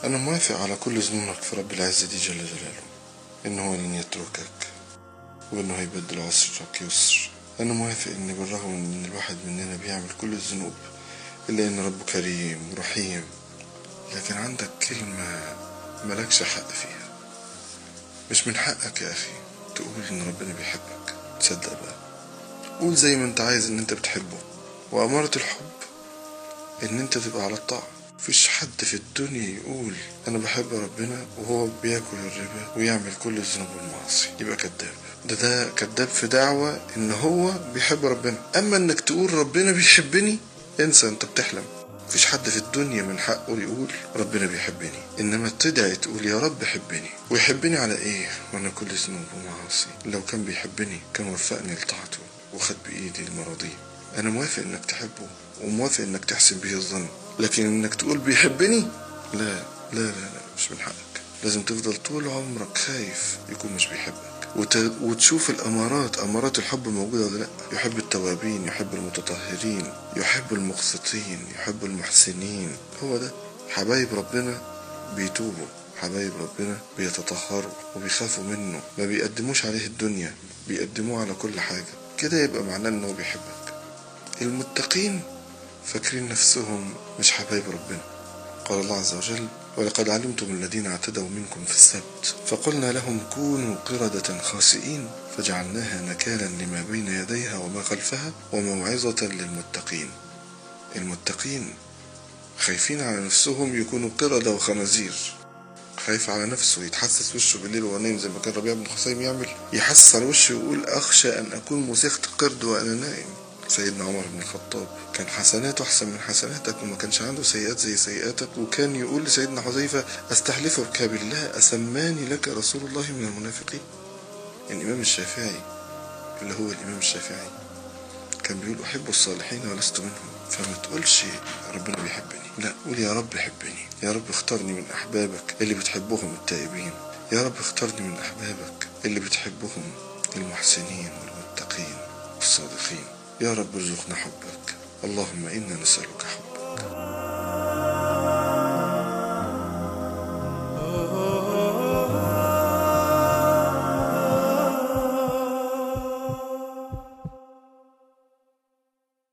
أنا موافق على كل ظنونك في رب العزة دي جل جلاله إن هو لن يتركك وإنه هيبدل عسرك يسر أنا موافق إن بالرغم من إن الواحد مننا بيعمل كل الذنوب إلا إن ربه كريم ورحيم لكن عندك كلمة ملكش حق فيها مش من حقك يا أخي تقول إن ربنا بيحبك تصدق بقى قول زي ما أنت عايز إن أنت بتحبه وأمارة الحب إن أنت تبقى على الطاعة مفيش حد في الدنيا يقول أنا بحب ربنا وهو بياكل الربا ويعمل كل الذنوب والمعاصي يبقى كذاب ده ده كذاب في دعوة إن هو بيحب ربنا أما إنك تقول ربنا بيحبني انسى أنت بتحلم مفيش حد في الدنيا من حقه يقول ربنا بيحبني انما تدعي تقول يا رب حبني ويحبني على ايه وانا كل ذنوب ومعاصي لو كان بيحبني كان وفقني لطاعته وخد بايدي المراضيه انا موافق انك تحبه وموافق انك تحسن به الظن لكن انك تقول بيحبني لا لا لا لا مش من حقك لازم تفضل طول عمرك خايف يكون مش بيحبك وت... وتشوف الأمارات أمارات الحب موجودة ولا لأ يحب التوابين يحب المتطهرين يحب المقسطين يحب المحسنين هو ده حبايب ربنا بيتوبوا حبايب ربنا بيتطهروا وبيخافوا منه ما بيقدموش عليه الدنيا بيقدموه على كل حاجة كده يبقى معناه انه بيحبك المتقين فاكرين نفسهم مش حبايب ربنا قال الله عز وجل ولقد علمتم الذين اعتدوا منكم في السبت فقلنا لهم كونوا قردة خاسئين فجعلناها نكالا لما بين يديها وما خلفها وموعظة للمتقين المتقين خايفين على نفسهم يكونوا قردة وخنازير خايف على نفسه يتحسس وشه بالليل وهو نايم زي ما كان ربيع بن خصيم يعمل يحسس على وشه ويقول أخشى أن أكون مسيخة قرد وأنا نائم سيدنا عمر بن الخطاب كان حسناته أحسن من حسناتك وما كانش عنده سيئات زي سيئاتك وكان يقول لسيدنا حذيفة أستحلفك بالله أسماني لك رسول الله من المنافقين الإمام الشافعي اللي هو الإمام الشافعي كان بيقول أحب الصالحين ولست منهم فما تقولش ربنا بيحبني لا قول يا رب حبني يا رب اختارني من أحبابك اللي بتحبهم التائبين يا رب اختارني من أحبابك اللي بتحبهم المحسنين والمتقين والصادقين يا رب ارزقنا حبك اللهم إنا نسألك حبك